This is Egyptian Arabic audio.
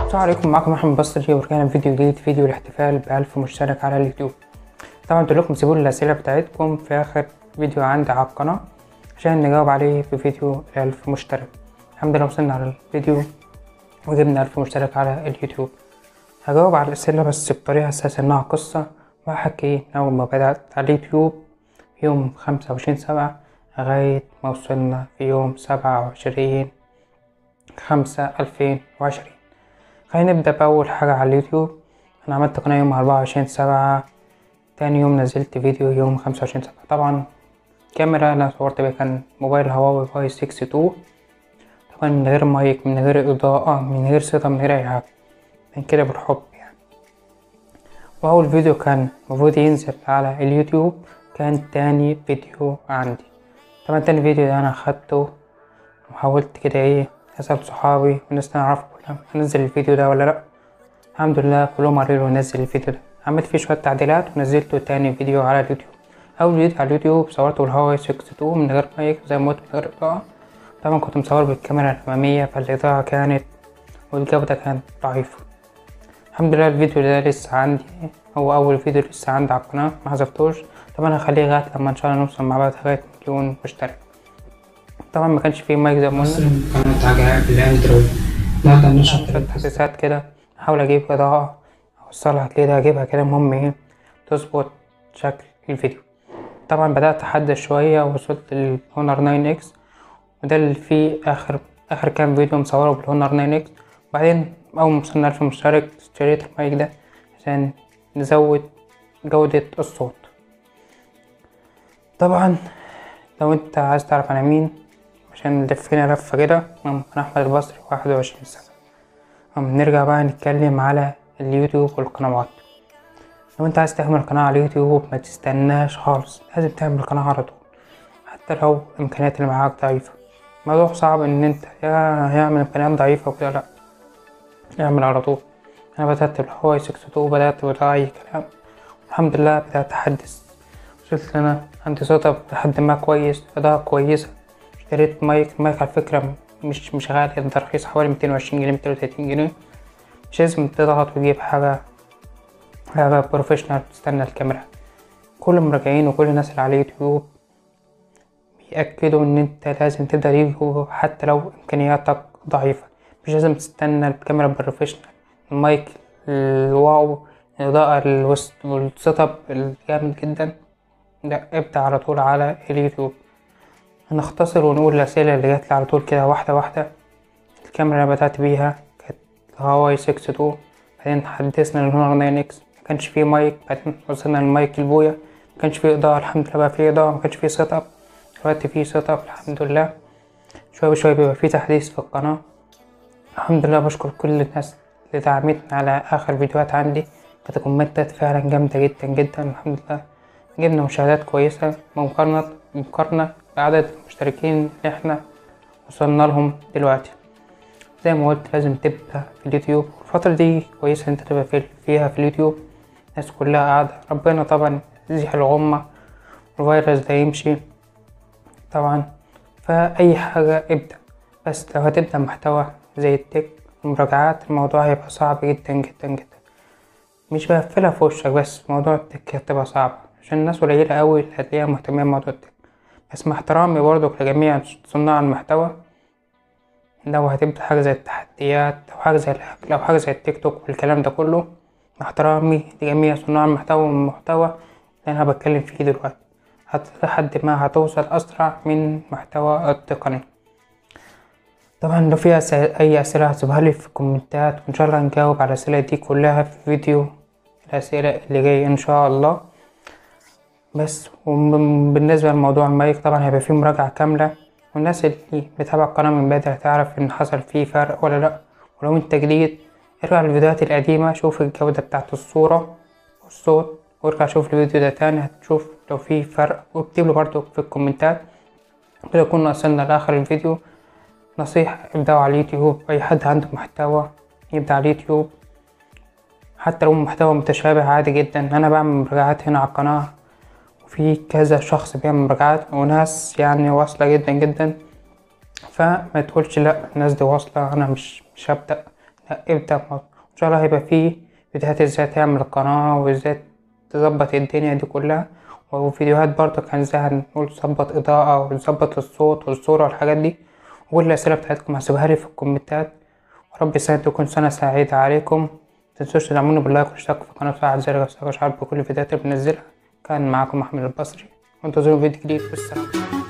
السلام عليكم معكم احمد بصري ورجعنا بفيديو جديد فيديو الاحتفال بألف مشترك على اليوتيوب طبعا قلت لكم سيبوا لي الاسئله بتاعتكم في اخر فيديو عندي على القناه عشان نجاوب عليه في فيديو الألف مشترك الحمد لله وصلنا على الفيديو وجبنا ألف مشترك على اليوتيوب هجاوب على الأسئلة بس بطريقة أساس إنها قصة وهحكي من أول ما بدأت على اليوتيوب في يوم خمسة وعشرين سبعة لغاية ما وصلنا في يوم سبعة وعشرين خمسة ألفين وعشرين خلينا نبدأ بأول حاجة على اليوتيوب أنا عملت قناة يوم أربعة وعشرين سبعة تاني يوم نزلت فيديو يوم خمسة وعشرين سبعة طبعا الكاميرا أنا صورت بيها كان موبايل هواوي واي سكس تو طبعا من غير مايك من غير إضاءة من غير صوت من غير أي حاجة من كده بالحب يعني وأول فيديو كان المفروض ينزل على اليوتيوب كان تاني فيديو عندي طبعا تاني فيديو ده أنا أخدته وحاولت كده إيه أسأل صحابي والناس اللي أعرفهم كلهم هنزل الفيديو ده ولا لأ الحمد لله كلهم قالوا نزل الفيديو ده عملت فيه شوية تعديلات ونزلته تاني فيديو على اليوتيوب أول فيديو على اليوتيوب صورته بالهواوي 62 من غير مايك زي ما قلت من غير إضاءة طبعا كنت مصور بالكاميرا الأمامية فالإضاءة كانت والجودة كانت ضعيفة الحمد لله الفيديو ده لسه عندي هو أول فيديو لسه عندي على القناة ما حذفتوش طبعا هخليه لغاية لما إن شاء الله نوصل مع بعض لغاية مليون مشترك طبعا ما كانش فيه مايك زي ما قلنا قناة عجائب الأندرويد بعد أن نشر شوية تحديثات كده أحاول أجيب إضاءة أوصلها كده أجيبها كده المهم إيه تظبط شكل الفيديو طبعا بدأت أحدث شوية ووصلت للهونر 9 إكس وده اللي فيه آخر آخر كام فيديو مصوره بالهونر 9 إكس وبعدين أول ما وصلنا ألف مشترك اشتريت المايك ده عشان نزود جودة الصوت طبعا لو انت عايز تعرف انا مين عشان لفينا لفة كده انا احمد البصري واحد وعشرين سنة أم نرجع بقى نتكلم على اليوتيوب والقنوات لو انت عايز تعمل قناة على اليوتيوب ما تستناش خالص لازم تعمل قناة على طول حتى لو الامكانيات اللي معاك ضعيفة الموضوع صعب ان انت يا يعمل امكانيات ضعيفة وكده لا اعمل على طول انا بدأت بالهواي 62 وبدأت بلا اي كلام الحمد لله بدأت احدث وصلت لنا عندي صوت لحد ما كويس إضاءة كويسة اشتريت مايك المايك على فكرة مش مش غالي ده رخيص حوالي ميتين وعشرين جنيه ميتين وتلاتين جنيه مش لازم تضغط وتجيب حاجة حاجة بروفيشنال تستنى الكاميرا كل المراجعين وكل الناس اللي على اليوتيوب بيأكدوا إن أنت لازم تبدأ يوتيوب حتى لو إمكانياتك ضعيفة مش لازم تستنى الكاميرا بروفيشنال المايك الواو الإضاءة الوسط والسيت اب الجامد جدا لا ابدأ على طول على اليوتيوب هنختصر ونقول الأسئلة اللي جاتلي على طول كده واحدة واحدة الكاميرا اللي بدأت بيها كانت هواوي 62 بعدين حدثنا للهونر 9 اكس مكانش فيه مايك بعدين وصلنا للمايك البويا مكانش فيه إضاءة الحمد لله بقى فيه إضاءة مكانش فيه سيت اب دلوقتي فيه سيت اب الحمد لله شوية بشوية بيبقى فيه تحديث في القناة الحمد لله بشكر كل الناس اللي دعمتني على آخر فيديوهات عندي كانت كومنتات فعلا جامدة جدا جدا الحمد لله جبنا مشاهدات كويسة مقارنة مقارنة بعدد المشتركين اللي احنا وصلنا لهم دلوقتي زي ما قلت لازم تبدأ في اليوتيوب الفترة دي كويسة انت تبقى في فيها في اليوتيوب الناس كلها قاعدة ربنا طبعا يزيح الغمة الفيروس ده يمشي طبعا فأي حاجة ابدأ بس لو هتبدأ محتوى زي التك المراجعات الموضوع هيبقى صعب جدا جدا جدا مش بقفلها في وشك بس موضوع التك هتبقى صعب عشان الناس قليلة أوي اللي هتلاقيها مهتمة بموضوع التك بس مع احترامي برضه لجميع صناع المحتوى لو هتبدأ حاجة زي التحديات أو حاجة زي الأكل أو حاجة زي التيك توك والكلام ده كله مع احترامي لجميع صناع المحتوى والمحتوى اللي أنا بتكلم فيه دلوقتي لحد ما هتوصل أسرع من محتوى التقني طبعا لو في أسئلة أي أسئلة هتسيبها لي في الكومنتات وإن شاء الله نجاوب على الأسئلة دي كلها في فيديو الأسئلة اللي جاي إن شاء الله بس وبالنسبة لموضوع المايك طبعا هيبقى فيه مراجعة كاملة والناس اللي بتابع القناة من بدري هتعرف إن حصل فيه فرق ولا لأ ولو أنت جديد ارجع للفيديوهات القديمة شوف الجودة بتاعت الصورة والصوت وارجع شوف الفيديو ده تاني هتشوف لو فيه فرق واكتبله برضه في الكومنتات كده كنا وصلنا لآخر الفيديو نصيحة ابدأوا على اليوتيوب أي حد عنده محتوى يبدأ على اليوتيوب حتى لو محتوى متشابه عادي جدا أنا بعمل مراجعات هنا على القناة وفي كذا شخص بيعمل مراجعات وناس يعني واصلة جدا جدا فما تقولش لا الناس دي واصلة أنا مش مش هبدأ ابدأ بموضوع إن شاء الله هيبقى فيه فيديوهات ازاي تعمل قناة وازاي تظبط الدنيا دي كلها وفيديوهات برضه كان ازاي هنقول تظبط إضاءة وتظبط الصوت والصورة والحاجات دي وكل الأسئلة بتاعتكم هسيبها لي في الكومنتات ورب السنة تكون سنة سعيدة عليكم متنسوش تدعموني باللايك والاشتراك في القناة وتفعل زر الجرس عشان بكل الفيديوهات اللي بنزلها كان معاكم أحمد البصري وانتظروا فيديو جديد والسلام